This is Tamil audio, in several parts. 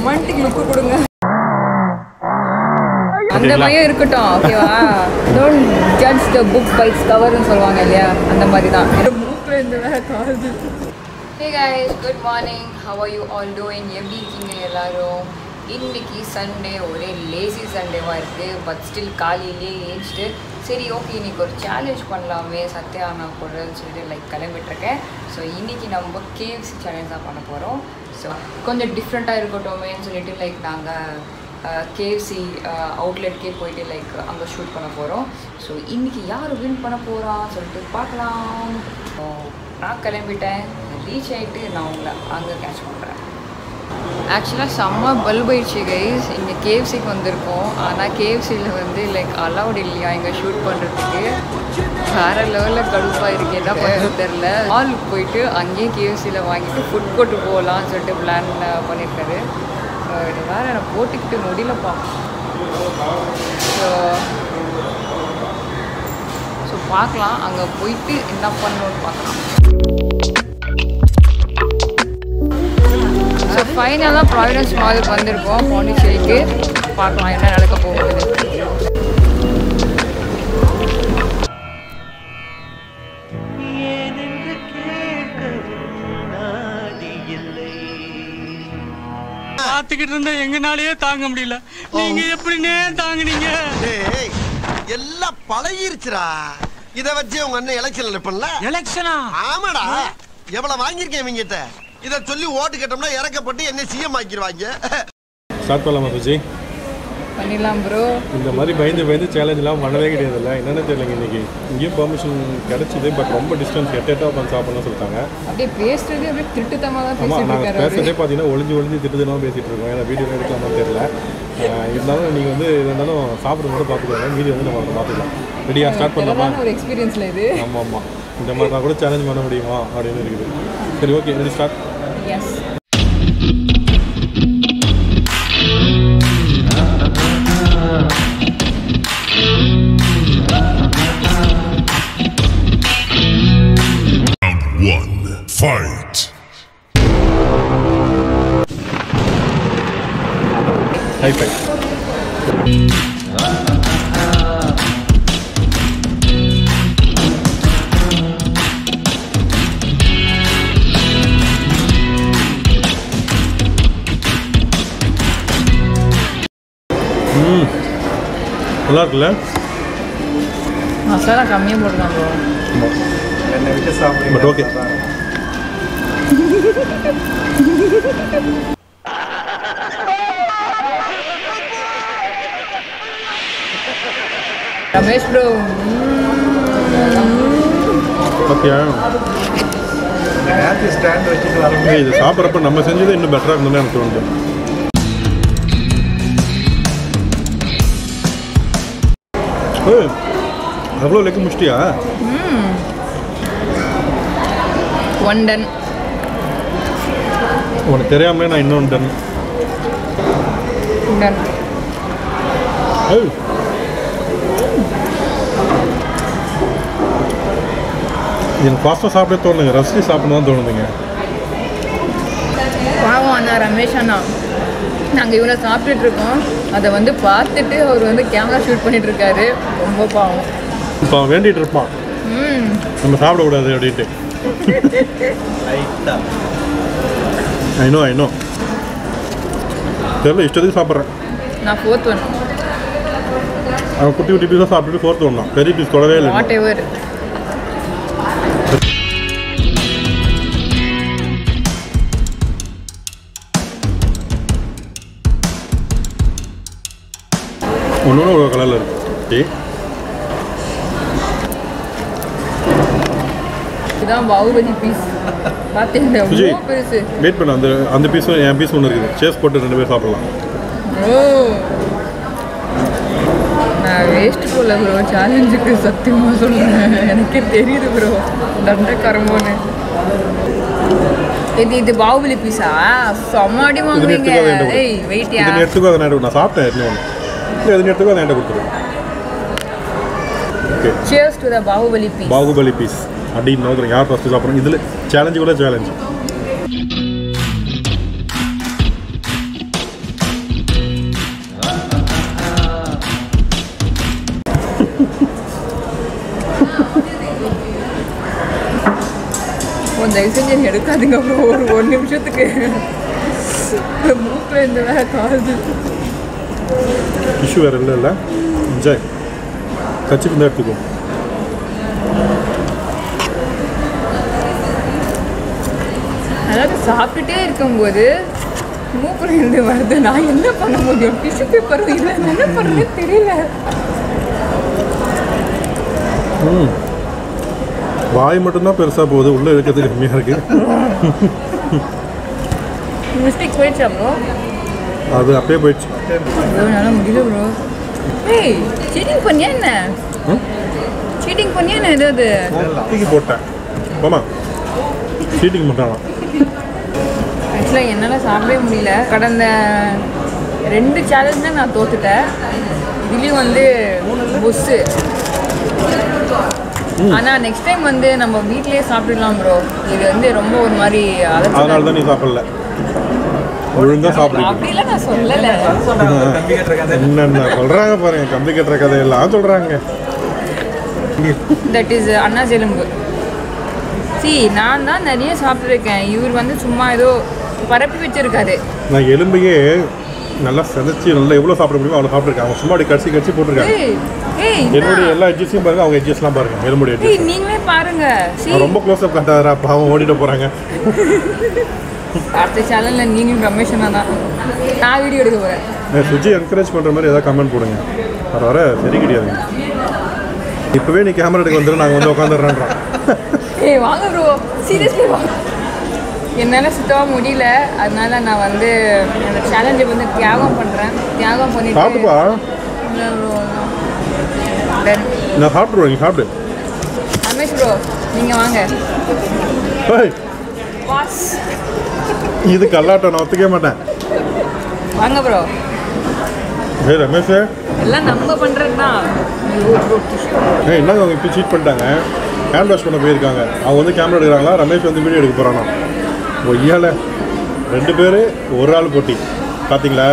ரொமான்டிக் லுக்கு கொடுங்க அந்த பையன் இருக்கட்டும் ஓகேவா don't judge the book by its கவர்னு சொல்லுவாங்க இல்லையா அந்த மாதிரி தான் மூக்கில் இருந்து வேற காது hey guys good morning how are you all doing எப்படி இருக்கீங்க எல்லாரும் இன்னைக்கு சண்டே ஒரே லேசி சண்டேவாக இருக்குது பட் ஸ்டில் காலையிலே ஏஞ்சிட்டு சரி ஓகே இன்னைக்கு ஒரு சேலஞ்ச் பண்ணலாமே சத்யா நான் கூடன்னு சொல்லிட்டு லைக் கிளம்பிட்டுருக்கேன் ஸோ இன்னைக்கு நம்ம கேஎஃப்சி சேலஞ்ச் தான் பண்ண போகிறோம் ஸோ கொஞ்சம் டிஃப்ரெண்ட்டாக இருக்கட்டுமேன்னு சொல்லிட்டு லைக் நாங்கள் கேஎஃப்சி அவுட்லெட்கே போயிட்டு லைக் அங்கே ஷூட் பண்ண போகிறோம் ஸோ இன்றைக்கி யார் வின் பண்ண போகிறான்னு சொல்லிட்டு பார்க்கலாம் ஸோ நான் கிளம்பிட்டேன் ரீச் ஆகிட்டு நான் உங்களை அங்கே கேட்ச் பண்ணுறேன் ஆக்சுவலாக செம்ம பல்ப் ஆயிடுச்சு கைஸ் இங்கே கேஎஃப்சிக்கு வந்திருக்கோம் ஆனால் கேஎஃப்சியில் வந்து லைக் அலௌட் இல்லையா இங்கே ஷூட் பண்ணுறதுக்கு வேறு லெவலில் கடுப்பாக இருக்கு என்ன பண்ணுறது தெரில மாலுக்கு போயிட்டு அங்கேயே கேஎஃப்சியில் வாங்கிட்டு ஃபுட் கோர்ட்டு போகலான்னு சொல்லிட்டு பிளான் பண்ணியிருக்காரு அஹ் இது வேறு எனக்கு போட்டுக்கிட்டு முடியலப்பா ஸோ ஸோ பார்க்கலாம் அங்கே போயிட்டு என்ன பண்ணணும்னு பார்க்கலாம் ஸோ ஃபைனலாக ப்ராவிடன்ஸ் மாலுக்கு வந்திருக்கோம் பாண்டிச்சேரிக்கு பார்க்கலாம் என்ன நடக்க போகுது ஏனென்று கேட்கவும் நாதி இல்லை பார்த்துக்கிட்டு இருந்தா எங்கனாலயே தாங்க முடியல நீங்க எப்படின்னே தாங்குனீங்க டேய் எல்லாம் பழகிருச்சுடா இத வச்சு உங்க அண்ணன் எலெக்ஷன்ல நிப்பல எலெக்ஷனா ஆமாடா எவ்வளவு வாங்கியிருக்கேன் இவங்கிட்ட இத சொல்லி ஓட்டு கேட்டோம்னா இறக்கப்பட்டு என்ன சிஎம் ஆக்கிடுவாங்க ஸ்டார்ட் பண்ணலாமா சுஜி பண்ணிடலாம் ப்ரோ இந்த மாதிரி பயந்து பயந்து சேலஞ்செலாம் பண்ணவே கிடையாதுல்ல என்னென்னு தெரியலங்க இன்னைக்கு இங்கேயும் பெர்மிஷன் கிடச்சிது பட் ரொம்ப டிஸ்டன்ஸ் எட்டு எட்டா உட்காந்து சாப்பிடணும்னு சொல்லிட்டாங்க அப்படியே பேசுறது அப்படியே திருட்டுத்தமாக தான் ஆமாம் பேசிட்டு நாங்கள் இருக்காரு அவரு. பேசுறதே பார்த்தீங்கன்னா ஒளிஞ்சு ஒளிஞ்சு திட்டுதான் பேசிகிட்டு இருக்கோம் ஏன்னா வீடியோ எடுக்கலாமான்னு தெரியல ஆஹ் இருந்தாலும் நீங்கள் வந்து இது இருந்தாலும் சாப்பிட மட்டும் பார்த்துக்கோங்க மீதி வந்து நம்ம பார்த்துக்கலாம் ரெடியாக ஸ்டார்ட் பண்ணலாமா தெளிவான ஒரு எக்ஸ்பீரியன்ஸ்ல இது ஆமாம் ஆமாம் இந்த மாதிரி நான் கூட சேலஞ்ச் பண்ண முடியுமா அப்படின்னு இருக்குது சரி okay ready start yes One. Fight. High five ம் நல்லா இருக்குல்ல மசாலா கம்மியாக போடலாம் bro but okay Ramesh bro okay இது சாப்பிட்றப்ப நம்ம செஞ்சது இன்னும் பெட்டராக இருந்ததுன்னு எனக்கு தோணுது ஏய், அவ்வளோ லெக்கு முடிச்சிட்டியா ஒன் டன் உனக்கு தெரியாமலே நான் இன்னொன்று டன் டன் ஏய். எனக்கு ஃபாஸ்ட்டாக சாப்பிட தோணுங்க ரசிச்சு சாப்பிடணும் தான் தோணுதுங்க பாவம் அண்ணா ரமேஷ் அண்ணா நாங்கள் இவ்வளோ சாப்பிட்டுட்டு இருக்கோம் அதை வந்து பார்த்துட்டு அவர் வந்து கேமரா ஷூட் பண்ணிட்டு இருக்காரு ரொம்ப பாவம் இப்போ அவன் வேண்டிகிட்டு இருப்பான் ம் நம்ம சாப்பிடக்கூடாது அப்படின்ட்டு ஐநோ ஐநோ தெரியல இஷ்டத்துக்கு சாப்பிட்றேன் நான் ஃபோர்த் ஒன் அவன் குட்டி குட்டி பீஸாக சாப்பிட்டுட்டு ஃபோர்த்து வந்தான் பெரிய பீஸ் தொடவே இல்லை வாட் எவர் ஒன்று ஒரு கலரில் இருக்கு டீ இதுதான் பாகுபலி பீஸ் பார்த்தீங்களா சுஜி ரொம்ப பெருசு வெயிட் பண்ண அந்த அந்த பீஸும் என் பீஸ் ஒன்று இருக்குது சேஸ் போட்டு ரெண்டு பேர் சாப்பிடலாம் ஓ நான் வேஸ்ட் போல ப்ரோ சேலஞ்சுக்கு சத்தியமாக சொல்லுங்க எனக்கே தெரியுது ப்ரோ தண்டக்கரமோன்னு இது இது பாகுபலி பீஸா செம்மாடி இது வாங்குவீங்க எடுத்துக்கோ அதை என்கிட்ட ஏய் கொடு. வெயிட்யா இது எடுத்துக்கோ அதை நான் நான் சாப்பிட்டேன் இன்னொன்று இல்லை இது எடுத்துக்கோ அதை என்கிட்ட கொடுத்துரு okay cheers to the Baahubali piece Baahubali piece அப்படின்னு நோக்குறேன் யார் ஃபஸ்ட்டு சாப்பிட்றோம் இதில் சேலஞ்சு கூட சேலஞ்சு தயவு செஞ்சு என்னை எடுக்காதீங்க ப்ரோ ஒரு ஒரு நிமிஷத்துக்கு மூக்கில் இந்த வேற காது டிஷ்யூ வேறு இல்லை இல்லை என்ஜாய் கச்சிக்கு தான் எடுத்துக்கோ அதாவது சாப்பிட்டுட்டே இருக்கும்போது மூக்கில் இருந்து வருது நான் என்ன பண்ண முடியும் டிஷ்யூ பேப்பர் இல்லை நான் என்ன பண்ணுறது தெரியல ம் வாய் மட்டும்தான் பெருசாக போகுது உள்ளே இருக்கிறது கம்மியாக இருக்குது மிஸ்டேக் போயிடுச்சா ப்ரோ அது அப்பயே போயிடுச்சு ப்ரோ என்னால் முடியல ப்ரோ ஏய் சீட்டிங் பண்ணியா என்ன சீட்டிங் பண்ணியா என்ன ஏதாவது தூக்கி போட்டேன் போமா சீட்டிங் பண்ணுறாங்க ஆக்சுவலாக என்னால் சாப்பிடவே முடியல கடந்த ரெண்டு சேலஞ்ச் தான் நான் தோத்துட்டேன் இதுலேயும் வந்து புஸ்ஸு ஆனால் நெக்ஸ்ட் டைம் வந்து நம்ம வீட்லயே சாப்பிடலாம் ப்ரோ இது வந்து ரொம்ப ஒரு மாதிரி அதனால அலைச்சல் தான் நீ சாப்பிடல ஒழுங்காக சாப்பிடுங்க அப்படிலாம் நான் சொல்லலை என்னென்ன சொல்கிறாங்க பாருங்க கம்பி கட்டுற கதையெல்லாம் சொல்கிறாங்க தட் இஸ் அண்ணா எலும்பு சி நான் தான் நிறைய சாப்பிட்ருக்கேன் இவர் வந்து சும்மா ஏதோ பரப்பி வச்சிருக்காரு நான் எலும்பையே நல்லா செதைச்சி நல்லா எவ்வளோ சாப்பிட முடியுமோ அவ்வளோ சாப்பிட்ருக்கேன் அவங்க சும்மா அப்படி கடிச்சு கடிச்சு போட்டிருக்காங்க ஏய் ஏய் என்னுடைய என்ன? எல்லா எட்ஜஸையும் பாருங்க அவங்க எட்ஜஸ்லாம் பாருங்க எலும்புடைய ஏய் எட்ஜஸ் நீங்களே பாருங்க சி ரொம்ப க்ளோஸ் அப் காட்டாதரா பாவம் ஓடிட்டு போகிறாங்க அடுத்த சேனலில் நீங்களும் ரமேஷ் அண்ணா தான் நான் வீடியோ எடுக்க போகிறேன் சுஜி என்கரேஜ் பண்ணுற மாதிரி ஏதாவது கமெண்ட் போடுங்க வர வர சரி கிடையாது இப்போவே நீ கேமரா எடுக்க வந்துடும் நாங்கள் வந்து உட்காந்துடுறோன்றோம் ஏய் வாங்க ப்ரோ சீரியஸ்லி வாங்க என்னால் சுத்தமாக முடியல அதனால நான் வந்து அந்த சேலஞ்சை வந்து தியாகம் பண்ணுறேன் தியாகம் பண்ணிட்டு சாப்பிட்டுப்பா இல்லை bro, Done. நான் சாப்பிட்ருவேன் நீ சாப்பிடு ரமேஷ் ப்ரோ நீங்கள் வாங்க ஏய், பாஸ் இது கல்லாட்டம் நான் ஒத்துக்கவே மாட்டேன் வாங்க ப்ரோ ஏய் ரமேஷ் எல்லாம் நம்ம பண்ணுறது தான் ஏய் என்னங்க அவங்க இப்போ சீட் பண்ணிட்டாங்க ஹேண்ட் வாஷ் பண்ண போயிருக்காங்க அவங்க வந்து கேமரா எடுக்கிறாங்களா ரமேஷ் வந்து வீடியோ எடுக்க போகிறானா ஒய்யால ரெண்டு பேர் ஒரு ஆள் போட்டி பார்த்தீங்களா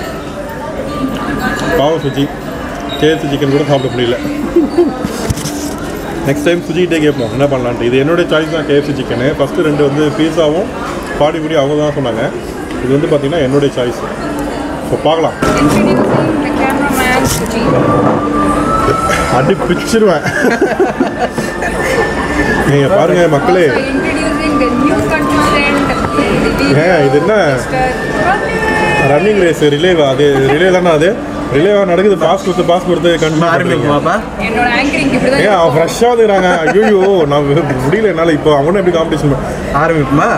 பாவம் சுஜி கேஎஃப்சி சிக்கன் கூட சாப்பிட முடியல நெக்ஸ்ட் டைம் சுஜிகிட்டே கேட்போம் என்ன பண்ணலான்ட்டு இது என்னுடைய சாய்ஸ் தான் கேஎஃப்சி சிக்கனு ஃபஸ்ட்டு ரெண்டு வந்து பீஸாவும் பாடிபுடி அவங்க தான் சொன்னாங்க இது வந்து பார்த்தீங்கன்னா என்னுடைய சாய்ஸ் இப்போ பார்க்கலாம் Introducing the cameraman Suji. அடி பிச்சிருவேன் நீங்க பாருங்க மக்களே Also introducing the new contestant. the video ஏன் இது என்ன Mr. Pradeep. Running race relay அது ரிலே தானே அது ரிலேவா நடக்குது பாஸ் கொடுத்து பாஸ் கொடுத்து கண்டிப்பாக ஆரம்பிக்குமாப்பா என்னோட ஆங்கரிங் இப்படி ஏன் அவன் ஃப்ரெஷ்ஷாக வந்துக்கிறாங்க ஐயோ நான் வி- முடியல என்னால் இப்போ அவனும் எப்படி காம்படிஷன் ஆரம்பிக்குமா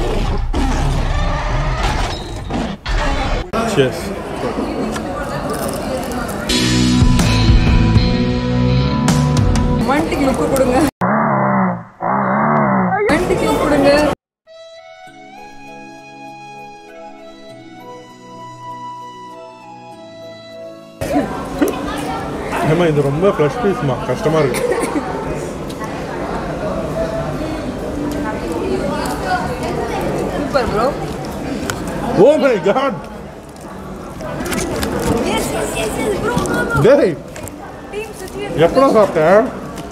Cheers. ரொமான்டிக் லுக் கொடுங்க ரொமான்டிக் லுக் கொடுங்க ஏமா இது ரொம்ப ஃப்ரெஷ் பீஸ்மா கஷ்டமாக இருக்கு super bro oh my god yes yes yes yes bro bro டேய் டீம் சுஜி எப்படா சாப்பிட்டேன்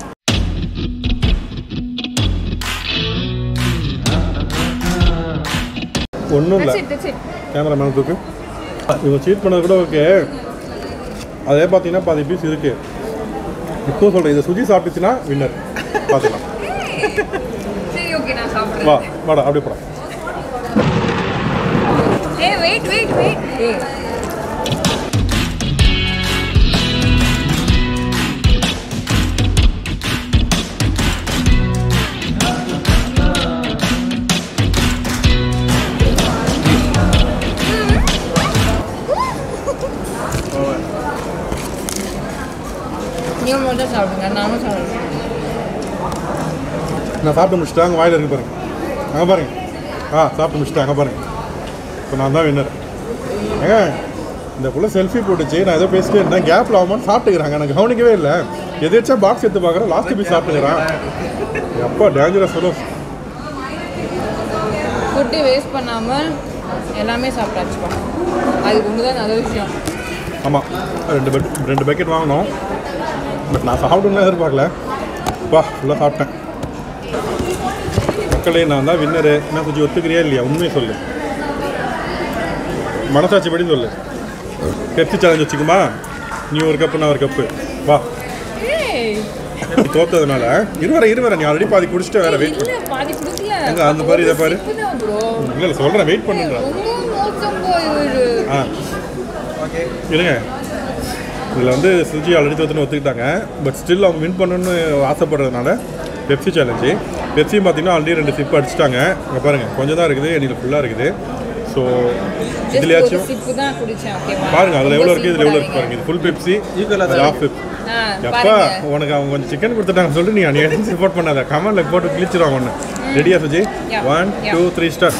ஒன்றும் இல்லை That's it, that's it. Cameraman தூக்கு இவங்க சீட் பண்ணது கூட ஓகே அதே பார்த்தீங்கன்னா பாதி பீஸ் இருக்கு இப்போ சொல்கிறேன் இதை சுஜி சாப்பிட்டுச்சுன்னா வின்னர் பார்த்துக்கலாம் சரி ஓகே நான் வா சாப்பிடுறேன் வாடா அப்படியே போடா ஏய் வெயிட் வெயிட் வெயிட் ஏய் நீங்க மட்டும் சாப்பிடுங்க நானும் சாப்பிடுறேன் நான் சாப்பிட்டு முடிச்சுட்டேன் அங்கே வாயில் இருக்கு பாருங்க அங்கே பாருங்க ஆ சாப்பிட்டு முடிச்சுட்டேன் அங்கே பாருங்க இப்போ நான் தான் வின்னர் ஏங்க இந்த புள்ள செல்ஃபி போட்டுச்சு நான் ஏதோ பேசிட்டே இருந்தேன் கேப்பில் ஆகுமான்னு சாப்பிட்டுக்கிறாங்க நான் கவனிக்கவே இல்லை எதாச்சா பாக்ஸ் எடுத்து பார்க்குறேன் லாஸ்ட்டு போய் சாப்பிட்டுக்கிறான் அப்பா டேஞ்சரஸ் சொல்லும் ஃபுட்டு வேஸ்ட் பண்ணாமல் எல்லாமே சாப்பிட்டாச்சுப்பா அது ஒன்று தான் நல்ல விஷயம் ஆமாம் ரெண்டு பட் ரெண்டு பேக்கெட் வாங்கினோம் பட் நான் சாப்பிடணும்னு எதிர்பார்க்கல வா ஃபுல்லாக சாப்பிட்டேன் மக்களே நான் தான் வின்னரு என்ன கொஞ்சம் ஒத்துக்கிறியா இல்லையா உண்மையை சொல்லு மனசாட்சிப்படி சொல்லு பெப்சி சேலஞ்ச் வச்சுக்குமா நீ ஒரு கப்பு நான் ஒரு கப்பு வா ஏய் நீ தோத்ததுனால இருவர இருவர நீ ஆல்ரெடி பாதி குடிச்சிட்டு வேற வெயிட் இல்ல பாதி குடுக்கல எங்க, அந்த பாரு, இதை பாரு. ப்ரோ இல்லை இல்லை சொல்கிறேன் வெயிட் பண்ணுன்ற ரொம்ப மோசம் போய் இவரு ஆ இருங்க இதில் வந்து சுஜி ஆல்ரெடி தோத்துன்னு ஒத்துக்கிட்டாங்க பட் ஸ்டில் அவங்க வின் பண்ணணும்னு ஆசைப்படுறதுனால பெப்சி சேலஞ்சு பெப்சியும் பார்த்தீங்கன்னா ஆல்ரெடி ரெண்டு சிப் அடிச்சிட்டாங்க இங்கே பாருங்கள் கொஞ்சம் தான் இருக்குது எண்ணில் ஃபுல்லாக இருக்குது ஸோ ஜஸ்ட் ஒரு இதுலையாச்சும் சிப்பு தான் குடிச்சேன் ஓகேவா பாருங்க அதில் எவ்வளோ இருக்குது இதில் எவ்வளோ ரொம்ப இருக்குது பாருங்க இது ஃபுல் பெப்சி Equal-ஆ ஆஃப் பெப்சி ஆ எப்பா பாருங்க உனக்கு அவங்க கொஞ்சம் சிக்கன் கொடுத்துட்டாங்க சொல்லிட்டு நீ அநியாயம் சப்போர்ட் பண்ணாத கமெண்ட்ல போட்டு கிழிச்சிருவாங்க ஒன்று ரெடியா Suji Yeah. One Yeah. Two three start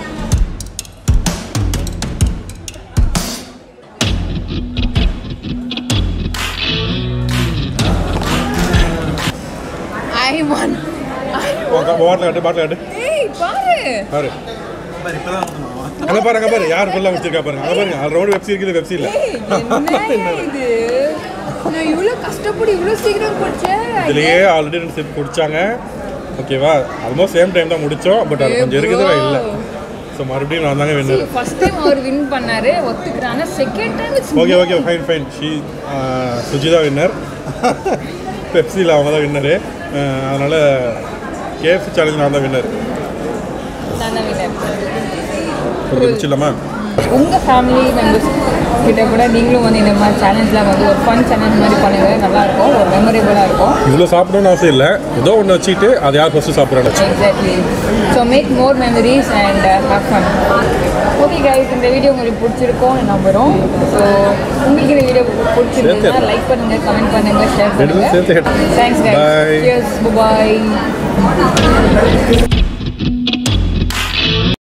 ஐ ஒன் பாட்டில் காட்டு பாட்டில் காட்டு ஏய் பாரு பாரு அங்கே பாரு அங்கே பாரு யார் ஃபுல்லாக வச்சிருக்கா பாருங்க அங்கே பாருங்க அது ரோடு வெப்சி இருக்குது வெப்சி இல்லை ஏய் என்ன இது நான் இவ்வளோ கஷ்டப்பட்டு இவ்வளோ சீக்கிரம் குடிச்சேன் இதுலயே ஆல்ரெடி ரெண்டு செட் குடிச்சாங்க ஓகேவா ஆல்மோஸ்ட் சேம் டைம் தான் முடிச்சோம் பட் அது கொஞ்சம் இருக்குது இல்லை ஸோ மறுபடியும் நான் தாங்க வின்னர் ஃபர்ஸ்ட் டைம் அவர் வின் பண்ணாரு ஒத்துக்கிறாங்க second time it's okay okay fine fine she Sujitha winner பெப்சியில் அவங்க தான் வின்னரு அதனால் கேஎஃப்சி சேலஞ்ச் நான் தான் வின்னர் நான் தான் winner. ஒரு குடிச்சிடலாமா உங்க ஃபேமிலி மெம்பர்ஸ் கிட்ட கூட நீங்களும் வந்து இந்த மாதிரி சேலஞ்ச்லாம் வந்து ஒரு ஃபன் சேலஞ்ச் மாதிரி பண்ணுங்க நல்லா இருக்கும் ஒரு மெமரேபிளாக இருக்கும் இவ்வளோ சாப்பிடணும்னு அவசியம் இல்லை ஏதோ ஒன்று வச்சுக்கிட்டு அது யார் ஃபஸ்ட்டு சாப்பிட்றான்னு வச்சு exactly so make more memories and have fun okay guys இந்த வீடியோ உங்களுக்கு பிடிச்சிருக்கோம் நம்புகிறோம் ஸோ உங்களுக்கு இந்த வீடியோ பிடிச்சிருந்ததுன்னா சேர்த்து லைக் பண்ணுங்க கமெண்ட் பண்ணுங்க ஷேர் ரெண்டு பேரும் பண்ணுங்க சேர்த்து தேங்க்ஸ் Bye. Guys bye